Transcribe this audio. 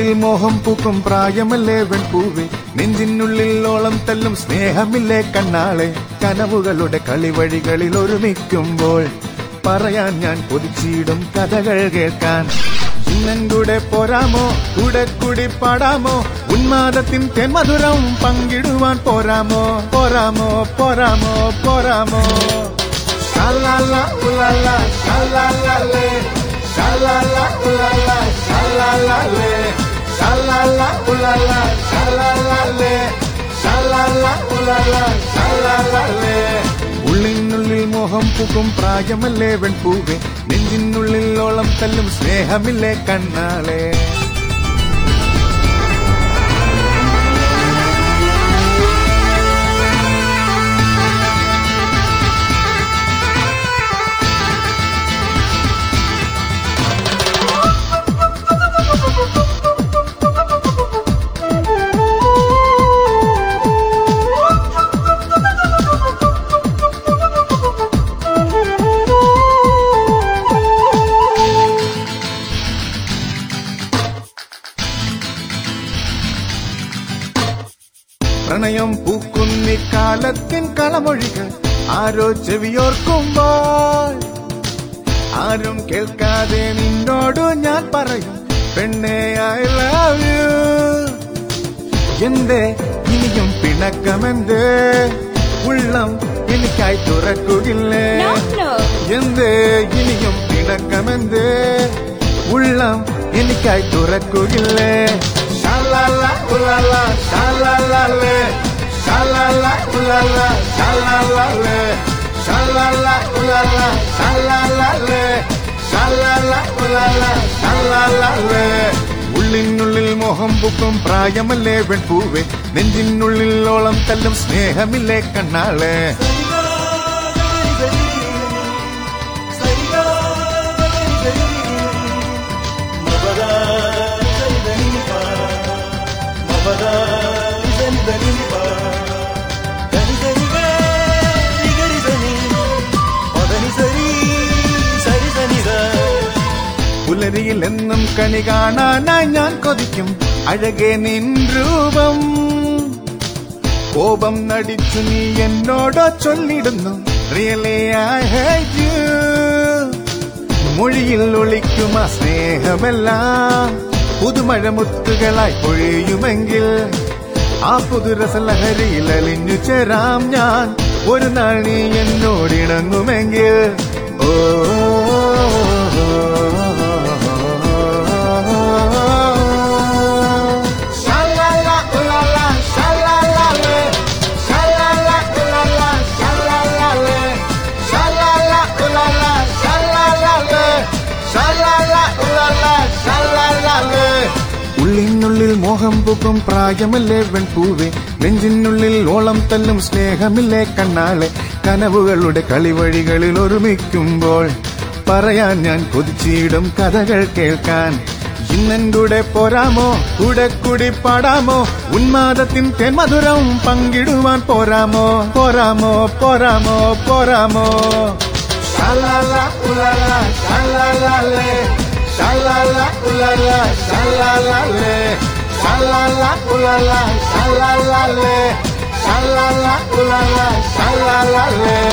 നെഞ്ചിനുള്ളിൽ മോഹം പൂക്കും പ്രായമല്ലേ വെൺപൂവേ നെഞ്ചിനുള്ളിൽ ഓളം തല്ലും സ്നേഹമില്ലേ കണ്ണാളെ കനവുകളുടെ കളിവഴികളിൽ ഒരുമിക്കുമ്പോൾ പറയാൻ ഞാൻ കൊതിച്ചിടും കഥകൾ കേൾക്കാൻ ഇന്നൻ കൂടെ പോരാമോ കൂടെ കൂടി പാടാമോ ഉന്മാദത്തിൻ തെന്മധുരം പങ്കിടുവാൻ പോരാമോ പോരാമോ പോരാമോ പോരാമോ ഷാലാല ഉലാല ഷാലാലേ ഷാലാല ഉലാല ഷാലാലേ ഷാലാല ഉലാല ഷാലാലേ ഷാലാല ഉലാല ഷാലാലേ ഉള്ളിനുള്ളിൽ മോഹം പൂക്കും പ്രായമല്ലേ വെൺപൂവേ നെഞ്ചിനുള്ളിൽ ഓളം തല്ലും സ്നേഹമില്ലേ കണ്ണാളെ പ്രണയം പൂക്കുന്നി കാലത്തിൻ കളമൊഴികൾ ആരോ ചെവിയോർക്കുമ്പോൾ ആരും കേൾക്കാതെ നിന്നോട് ഞാൻ പറയും പെണ്ണെ ഐ ലവ് യു എന്തേ ഇനിയും പിണക്കമെന്തേ ഉള്ളം എനിക്കായി തുറക്കുകില്ലേ No, no. എന്തേ ഇനിയും പിണക്കമെന്തേ ഉള്ളം എനിക്കായി തുറക്കുകില്ലേ ഷാലാല ഉലാല ഷാലാലേ ഷാലാല ഉലാല ഷാലാലേ ഷാലാല ഉലാല ഷാലാലേ ഷാലാല ഉലാല ഷാലാലേ ഉള്ളിനുള്ളിൽ മോഹം പൂക്കും പ്രായമല്ലേ വെൺപൂവേ നെഞ്ചിനുള്ളിൽ ഓളം തല്ലും സ്നേഹമില്ലേ കണ്ണാളെ പുലരിയിൽ എന്നും കണി കാണാനായി ഞാൻ കൊതിക്കും അഴകെ നിൻ രൂപം കോപം നടിച്ചു നീ എന്നോടോ ചൊല്ലിടുന്നു റിയലി ഐ ഹേറ്റ് യു മൊഴിയിൽ ഒളിക്കും ആ സ്നേഹമെല്ലാം പുതുമഴ മുത്തുകളായി പൊഴിയുമെങ്കിൽ ആ പുതുരസലഹരിയിൽ അലിഞ്ഞു ചേരാം ഞാൻ ഒരു നാൾ നീ എന്നോടിണങ്ങുമെങ്കിൽ ഓ ഷാലാല ഉലാല ഷാലാലേ ഷാലാല ഉലാല ഷാലാലേ ഷാലാല ഉലാല ഷാലാലേ ഷാലാല ഉലാല ഷാലാലേ ഉള്ളിനുള്ളിൽ മോഹം പൂക്കും പ്രായമല്ലേ വെൺപൂവേ നെഞ്ചിനുള്ളിൽ ഓളം തല്ലും സ്നേഹമില്ലേ കണ്ണാളെ കനവുകളുടെ കളിവഴികളിൽ ഒരുമിക്കുമ്പോൾ പറയാൻ ഞാൻ കൊതിച്ചിടും കഥകൾ കേൾക്കാൻ ഇന്നൻ കൂടെ പോരാമോ കൂടെ കൂടി പാടാമോ ഉന്മാദത്തിൻ തെന്മധുരം പങ്കിടുവാൻ പോരാമോ പോരാമോ പോരാമോ പോരാമോ ഷാലാല ഉലാല ഷാലാലേ ഷാലാല ഉലാല ഷാലാലേ ഷാലാല ഉലാല ഷാലാലേ ഷാലാല ഉലാല ഷാലാലേ